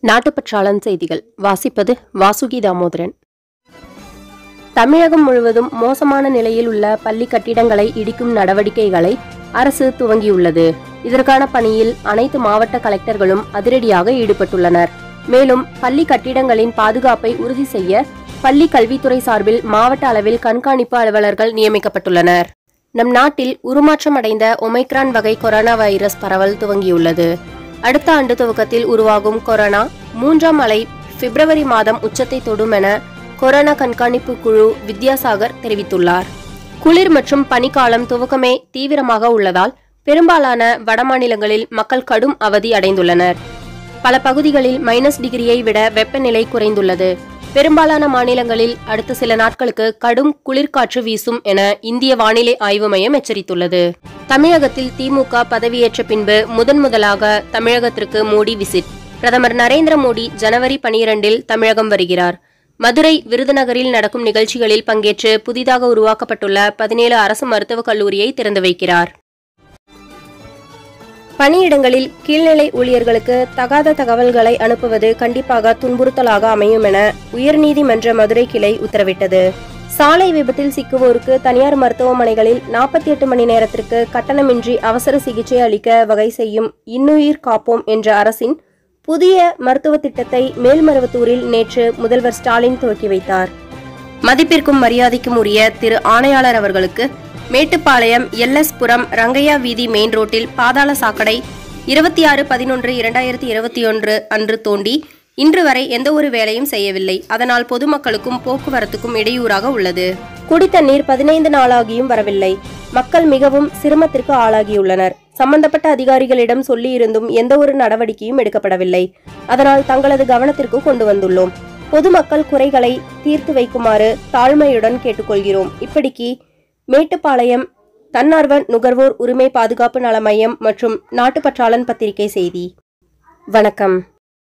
நாட்டுப்பற்றாளன் செய்திகள் வாசிப்பது வாசுகி தாமோதரன் தமிழகம் முழுவதும் மோசமான நிலையில் உள்ள பள்ளி கட்டிடங்களை இடிக்கும் நடவடிக்கைகளை அரசு துவங்கியுள்ளது இதற்கான பணியில் அனைத்து மாவட்ட கலெக்டர்களும் அதிரடியாக ஈடுபட்டுள்ளனர் மேலும் பள்ளி கட்டிடங்களின் பாதுகாப்பை உறுதி செய்ய பள்ளி கல்வித்துறை சார்பில் மாவட்ட அளவில் கண்காணிப்பு அலுவலர்கள் நியமிக்கப்பட்டுள்ளனர் நம் நாட்டில் உருமாற்றம் அடைந்த ஒமைக்ரான் வகை கொரோனா வைரஸ் பரவல் துவங்கியுள்ளது அடுத்த ஆண்டு துவக்கத்தில் உருவாகும் கொரோனா மூன்றாம் அலை பிப்ரவரி மாதம் உச்சத்தை தொடும் என கொரோனா கண்காணிப்பு குழு வித்யாசாகர் தெரிவித்துள்ளார் குளிர் மற்றும் பனிக்காலம் துவக்கமே தீவிரமாக உள்ளதால் பெரும்பாலான வடமாநிலங்களில் மக்கள் கடும் அவதி அடைந்துள்ளனர் பல பகுதிகளில் மைனஸ் டிகிரியை விட வெப்பநிலை குறைந்துள்ளது பெரும்பாலான மாநிலங்களில் அடுத்த சில நாட்களுக்கு கடும் குளிர்காற்று வீசும் என இந்திய வானிலை ஆய்வு மையம் எச்சரித்துள்ளது தமிழகத்தில் திமுக பதவியேற்ற பின்பு முதன் முதலாக தமிழகத்திற்கு மோடி விசிட் பிரதமர் நரேந்திர மோடி ஜனவரி பனிரெண்டில் தமிழகம் வருகிறார் மதுரை விருதுநகரில் நடக்கும் நிகழ்ச்சிகளில் பங்கேற்று புதிதாக உருவாக்கப்பட்டுள்ள பதினேழு அரசு மருத்துவக் கல்லூரியை திறந்து வைக்கிறார் பணியிடங்களில் கீழ்நிலை ஊழியர்களுக்கு தகாத தகவல்களை அனுப்புவது கண்டிப்பாக துன்புறுத்தலாக அமையும் என உயர்நீதிமன்ற மதுரை கிளை உத்தரவிட்டது சாலை விபத்தில் சிக்குவோருக்கு தனியார் மருத்துவமனைகளில் நாற்பத்தி எட்டு மணி நேரத்திற்கு கட்டணமின்றி அவசர சிகிச்சை அளிக்க வகை செய்யும் இன்னுயிர் காப்போம் என்ற அரசின் புதிய மருத்துவ திட்டத்தை மேல்மருவத்தூரில் நேற்று முதல்வர் ஸ்டாலின் துவக்கி வைத்தார் மதிப்பிற்கும் மரியாதைக்கும் உரிய திரு ஆணையாளர் அவர்களுக்கு மேட்டுப்பாளையம் எல்எஸ் புரம் ரங்கையா வீதி மெயின் ரோட்டில் பாதாள சாக்கடை இருபத்தி ஆறு பதினொன்று இரண்டாயிரத்தி இருபத்தி ஒன்று அன்று தோண்டி இன்று வரை எந்த ஒரு வேலையும் செய்யவில்லை அதனால் பொதுமக்களுக்கும் போக்குவரத்துக்கும் இடையூறாக உள்ளது குடித்தண்ணீர் பதினைந்து நாளாகியும் வரவில்லை மக்கள் மிகவும் சிரமத்திற்கு ஆளாகியுள்ளனர் சம்பந்தப்பட்ட அதிகாரிகளிடம் சொல்லியிருந்தும் எந்த ஒரு நடவடிக்கையும் எடுக்கப்படவில்லை அதனால் தங்களது கவனத்திற்கு கொண்டு வந்துள்ளோம் பொதுமக்கள் குறைகளை தீர்த்து வைக்குமாறு தாழ்மையுடன் கேட்டுக்கொள்கிறோம் இப்படிக்கு மேட்டுப்பாளையம் தன்னார்வ நுகர்வோர் உரிமை பாதுகாப்பு நல மையம் மற்றும் நாட்டுப்பற்றாளன் பத்திரிகை செய்தி வணக்கம்